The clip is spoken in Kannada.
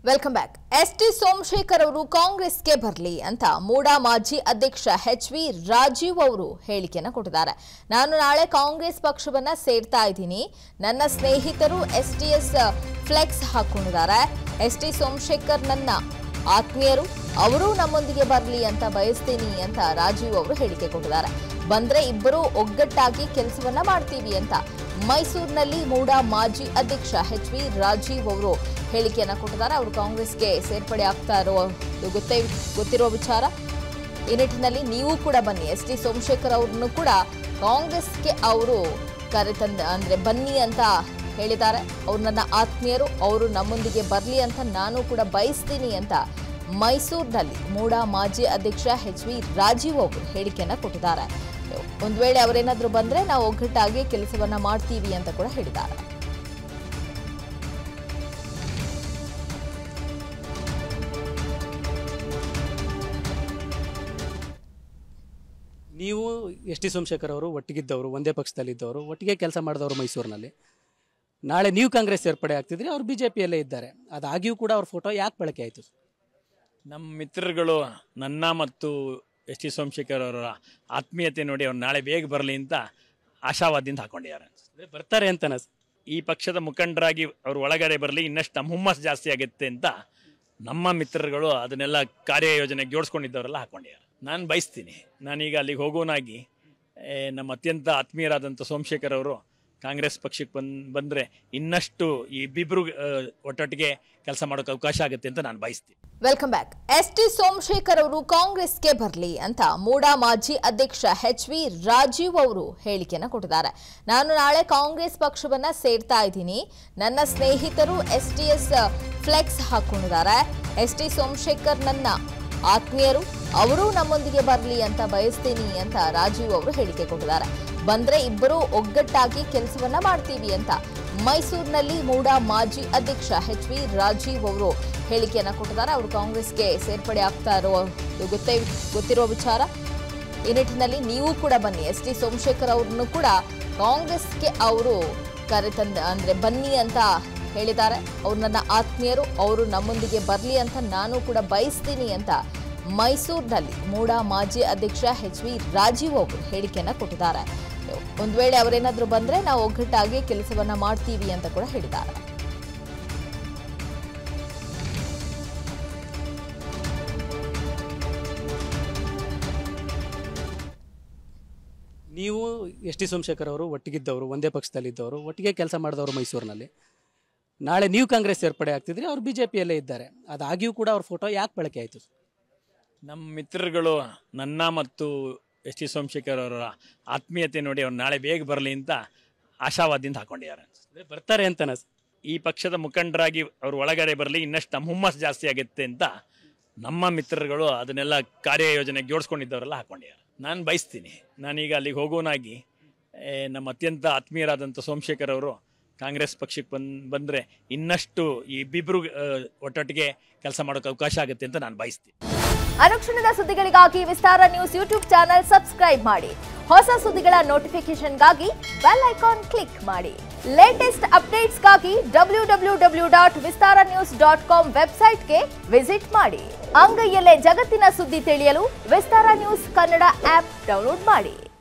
welcome back S T Somashekar ಅವರು ಕಾಂಗ್ರೆಸ್ಗೆ ಬರಲಿ ಅಂತ ಮೂಡಾ ಮಾಜಿ ಅಧ್ಯಕ್ಷ ಎಚ್ ವಿ ರಾಜೀವ್ ಅವರು ಹೇಳಿಕೆಯನ್ನ ಕೊಟ್ಟಿದ್ದಾರೆ ನಾನು ನಾಳೆ ಕಾಂಗ್ರೆಸ್ ಪಕ್ಷವನ್ನ ಸೇರ್ತಾ ಇದ್ದೀನಿ ನನ್ನ ಸ್ನೇಹಿತರು ಎಸ್ ಟಿ ಎಸ್ ಫ್ಲೆಕ್ಸ್ ಹಾಕೊಂಡಿದ್ದಾರೆ ಎಸ್ ಟಿ ಸೋಮಶೇಖರ್ ನನ್ನ ಆತ್ಮೀಯರು ಅವರು ನಮ್ಮೊಂದಿಗೆ ಬರಲಿ ಅಂತ ಬಯಸ್ತೀನಿ ಅಂತ ರಾಜೀವ್ ಅವರು ಹೇಳಿಕೆ ಕೊಟ್ಟಿದ್ದಾರೆ ಬಂದ್ರೆ ಇಬ್ಬರು ಒಗ್ಗಟ್ಟಾಗಿ ಕೆಲಸವನ್ನ ಮಾಡ್ತೀವಿ ಅಂತ ಮೈಸೂರಿನಲ್ಲಿ ಮೂಡಾ ಮಾಜಿ ಅಧ್ಯಕ್ಷ ಎಚ್ ವಿ ರಾಜೀವ್ ಅವರು ಹೇಳಿಕೆಯನ್ನ ಕೊಟ್ಟಿದ್ದಾರೆ ಅವರು ಕಾಂಗ್ರೆಸ್ಗೆ ಸೇರ್ಪಡೆ ಆಗ್ತಾ ಇರೋ ಇದು ಗೊತ್ತೇ ಗೊತ್ತಿರೋ ವಿಚಾರ ಈ ನಿಟ್ಟಿನಲ್ಲಿ ನೀವು ಕೂಡ ಬನ್ನಿ ಎಸ್ ಟಿ ಸೋಮಶೇಖರ್ ಅವ್ರನ್ನು ಕೂಡ ಕಾಂಗ್ರೆಸ್ಗೆ ಅವರು ಕರೆತಂದ ಅಂದ್ರೆ ಬನ್ನಿ ಅಂತ ಹೇಳಿದ್ದಾರೆ ಅವ್ರು ನನ್ನ ಆತ್ಮೀಯರು ಅವರು ನಮ್ಮೊಂದಿಗೆ ಬರಲಿ ಅಂತ ನಾನು ಕೂಡ ಬಯಸ್ತೀನಿ ಅಂತ ಮೈಸೂರಿನಲ್ಲಿ ಮೂಡಾ ಮಾಜಿ ಅಧ್ಯಕ್ಷ ಎಚ್ ವಿ ರಾಜೀವ್ ಅವರು ಹೇಳಿಕೆಯನ್ನ ಕೊಟ್ಟಿದ್ದಾರೆ ಒಂದು ವೇಳೆ ಅವರೇನಾದ್ರೂ ಬಂದ್ರೆ ನಾವು ಒಗ್ಗಟ್ಟಾಗಿ ಕೆಲಸವನ್ನ ಮಾಡ್ತೀವಿ ಅಂತ ಕೂಡ ಹೇಳಿದ್ದಾರೆ ನೀವು ಎಸ್ ಟಿ ಸೋಮಶೇಖರ್ ಅವರು ಒಟ್ಟಿಗಿದ್ದವರು ಒಂದೇ ಪಕ್ಷದಲ್ಲಿದ್ದವರು ಒಟ್ಟಿಗೆ ಕೆಲಸ ಮಾಡಿದವರು ಮೈಸೂರಿನಲ್ಲಿ ನಾಳೆ ನೀವು ಕಾಂಗ್ರೆಸ್ ಸೇರ್ಪಡೆ ಆಗ್ತಿದ್ರಿ ಅವ್ರು ಬಿ ಜೆ ಪಿಯಲ್ಲೇ ಇದ್ದಾರೆ ಅದಾಗಿಯೂ ಕೂಡ ಅವ್ರ ಫೋಟೋ ಯಾಕೆ ಬಳಕೆ ಆಯಿತು ನಮ್ಮ ಮಿತ್ರರುಗಳು ನನ್ನ ಮತ್ತು ಎಸ್ ಟಿ ಸೋಮಶೇಖರ್ ಅವರ ಆತ್ಮೀಯತೆ ನೋಡಿ ಅವ್ರು ನಾಳೆ ಬೇಗ ಬರಲಿ ಅಂತ ಆಶಾವಾದಿಂದ ಹಾಕೊಂಡಿದ್ದಾರೆ ಅಂದ್ರೆ ಬರ್ತಾರೆ ಅಂತನ ಈ ಪಕ್ಷದ ಮುಖಂಡರಾಗಿ ಅವರು ಒಳಗಡೆ ಬರಲಿ ಇನ್ನಷ್ಟು ನಮ್ಮ ಹುಮ್ಮಸ್ ಜಾಸ್ತಿ ಆಗುತ್ತೆ ಅಂತ ನಮ್ಮ ಮಿತ್ರರುಗಳು ಅದನ್ನೆಲ್ಲ ಕಾರ್ಯಯೋಜನೆಗೆ ಜೋಡಿಸ್ಕೊಂಡಿದ್ದವರೆಲ್ಲ ಹಾಕೊಂಡಿದ್ದಾರೆ ನಾನು ಬಯಸ್ತೀನಿ ನಾನೀಗ ಅಲ್ಲಿಗೆ ಹೋಗೋನಾಗಿ ಏ, ನಮ್ಮ ಅತ್ಯಂತ ಆತ್ಮೀಯರಾದಂಥ ಸೋಮಶೇಖರ್ ಅವರು ಕಾಂಗ್ರೆಸ್ ಪಕ್ಷಕ್ಕೆ ಬಂದ್ ಬಂದರೆ ಇನ್ನಷ್ಟು ಈ ಇಬ್ಬಿಬ್ರು ಆ, ಒಟ್ಟೊಟ್ಟಿಗೆ ಕೆಲಸ ಮಾಡೋಕ್ಕೆ ಅವಕಾಶ ಆಗುತ್ತೆ ಅಂತ ನಾನು ಬಯಸ್ತೀನಿ welcome back S T Somashekar ಅವರು ಕಾಂಗ್ರೆಸ್ಗೆ ಬರಲಿ ಅಂತ ಮೂಡಾ ಮಾಜಿ ಅಧ್ಯಕ್ಷ ಎಚ್ ವಿ ರಾಜೀವ್ ಅವರು ಹೇಳಿಕೆಯನ್ನ ಕೊಟ್ಟಿದ್ದಾರೆ ನಾನು ನಾಳೆ ಕಾಂಗ್ರೆಸ್ ಪಕ್ಷವನ್ನ ಸೇರ್ತಾ ಇದ್ದೀನಿ ನನ್ನ ಸ್ನೇಹಿತರು ಎಸ್ ಟಿ ಎಸ್ ಫ್ಲೆಕ್ಸ್ ಹಾಕೊಂಡಿದ್ದಾರೆ ಎಸ್ ಟಿ ಸೋಮಶೇಖರ್ ನನ್ನ ಆತ್ಮೀಯರು ಅವರು ನಮ್ಮೊಂದಿಗೆ ಬರಲಿ ಅಂತ ಬಯಸ್ತೀನಿ ಅಂತ ರಾಜೀವ್ ಅವರು ಹೇಳಿಕೆ ಕೊಟ್ಟಿದ್ದಾರೆ ಬಂದ್ರೆ ಇಬ್ಬರು ಒಗ್ಗಟ್ಟಾಗಿ ಕೆಲಸವನ್ನ ಮಾಡ್ತೀವಿ ಅಂತ ಮೈಸೂರಿನಲ್ಲಿ ಮೂಡಾ ಮಾಜಿ ಅಧ್ಯಕ್ಷ ಎಚ್ ವಿ ರಾಜೀವ್ ಅವರು ಹೇಳಿಕೆಯನ್ನ ಕೊಟ್ಟಿದ್ದಾರೆ ಅವರು ಕಾಂಗ್ರೆಸ್ಗೆ ಸೇರ್ಪಡೆ ಆಗ್ತಾ ಇರೋ ಇದು ಗೊತ್ತೇ ಗೊತ್ತಿರೋ ವಿಚಾರ ಈ ನಿಟ್ಟಿನಲ್ಲಿ ನೀವು ಕೂಡ ಬನ್ನಿ ಎಸ್ ಟಿ ಸೋಮಶೇಖರ್ ಅವ್ರನ್ನು ಕೂಡ ಕಾಂಗ್ರೆಸ್ಗೆ ಅವರು ಕರೆತಂದ ಅಂದ್ರೆ ಬನ್ನಿ ಅಂತ ಹೇಳಿದ್ದಾರೆ ಅವ್ರು ನನ್ನ ಆತ್ಮೀಯರು ಅವರು ನಮ್ಮೊಂದಿಗೆ ಬರಲಿ ಅಂತ ನಾನು ಕೂಡ ಬಯಸ್ತೀನಿ ಅಂತ ಮೈಸೂರಿನಲ್ಲಿ ಮೂಡಾ ಮಾಜಿ ಅಧ್ಯಕ್ಷ ಎಚ್ ವಿ ರಾಜೀವ್ ಅವರು ಹೇಳಿಕೆಯನ್ನ ಕೊಟ್ಟಿದ್ದಾರೆ ಒಂದು ವೇಳೆ ಅವರೇನಾದ್ರೂ ಬಂದ್ರೆ ನಾವು ಒಗ್ಗಟ್ಟಾಗಿ ಕೆಲಸವನ್ನ ಮಾಡ್ತೀವಿ ಅಂತ ಕೂಡ ಹೇಳಿದ್ದಾರೆ ನೀವು ಎಸ್ ಟಿ ಸೋಮಶೇಖರ್ ಅವರು ಒಟ್ಟಿಗಿದ್ದವರು ಒಂದೇ ಪಕ್ಷದಲ್ಲಿದ್ದವರು ಒಟ್ಟಿಗೆ ಕೆಲಸ ಮಾಡಿದವರು ಮೈಸೂರಿನಲ್ಲಿ ನಾಳೆ ನೀವು ಕಾಂಗ್ರೆಸ್ ಸೇರ್ಪಡೆ ಆಗ್ತಿದ್ರಿ ಅವ್ರು ಬಿ ಜೆ ಪಿಯಲ್ಲೇ ಇದ್ದಾರೆ ಅದಾಗಿಯೂ ಕೂಡ ಅವ್ರ ಫೋಟೋ ಯಾಕೆ ಬಳಕೆ ಆಯಿತು ನಮ್ಮ ಮಿತ್ರರುಗಳು ನನ್ನ ಮತ್ತು ಎಸ್ ಟಿ ಸೋಮಶೇಖರ್ ಅವರ ಆತ್ಮೀಯತೆ ನೋಡಿ ಅವ್ರು ನಾಳೆ ಬೇಗ ಬರಲಿ ಅಂತ ಆಶಾವಾದಿಂದ ಹಾಕೊಂಡಿದ್ದಾರೆ ಅಂದ್ರೆ ಬರ್ತಾರೆ ಅಂತನ ಈ ಪಕ್ಷದ ಮುಖಂಡರಾಗಿ ಅವರು ಒಳಗಡೆ ಬರಲಿ ಇನ್ನಷ್ಟು ನಮ್ಮ ಹುಮ್ಮಸ್ ಜಾಸ್ತಿ ಆಗುತ್ತೆ ಅಂತ ನಮ್ಮ ಮಿತ್ರರುಗಳು ಅದನ್ನೆಲ್ಲ ಕಾರ್ಯಯೋಜನೆಗೆ ಜೋಡಿಸ್ಕೊಂಡಿದ್ದವರೆಲ್ಲ ಹಾಕೊಂಡಿದ್ದಾರೆ ನಾನು ಬಯಸ್ತೀನಿ ನಾನೀಗ ಅಲ್ಲಿಗೆ ಹೋಗೋನಾಗಿ ಏ, ನಮ್ಮ ಅತ್ಯಂತ ಆತ್ಮೀಯರಾದಂಥ ಸೋಮಶೇಖರ್ ಅವರು ಕಾಂಗ್ರೆಸ್ ಪಕ್ಷಕ್ಕೆ ಬಂದ್ ಬಂದರೆ ಇನ್ನಷ್ಟು ಈ ಇಬ್ಬಿಬ್ರು ಆ, ಒಟ್ಟೊಟ್ಟಿಗೆ ಕೆಲಸ ಮಾಡೋಕ್ಕೆ ಅವಕಾಶ ಆಗುತ್ತೆ ಅಂತ ನಾನು ಬಯಸ್ತೀನಿ ಅನುಕ್ಷಣದ ಸುದ್ದಿಗಳಿಗಾಗಿ Vistara news YouTube channel subscribe ಮಾಡಿ ಹೊಸ ಸುದ್ದಿಗಳ ನೋಟಿಫಿಕೇಶನ್ಗಾಗಿ ಬೆಲ್ ಐಕಾನ್ ಕ್ಲಿಕ್ ಮಾಡಿ ಲೇಟೆಸ್ಟ್ ಅಪ್ಡೇಟ್ಸ್ಗಾಗಿ W W W dot Vistara news dot com ವೆಬ್ಸೈಟ್ಗೆ ವಿಸಿಟ್ ಮಾಡಿ ಅಂಗೈಯಲ್ಲೇ ಜಗತ್ತಿನ ಸುದ್ದಿ ತಿಳಿಯಲು Vistara news Kannada app download ಮಾಡಿ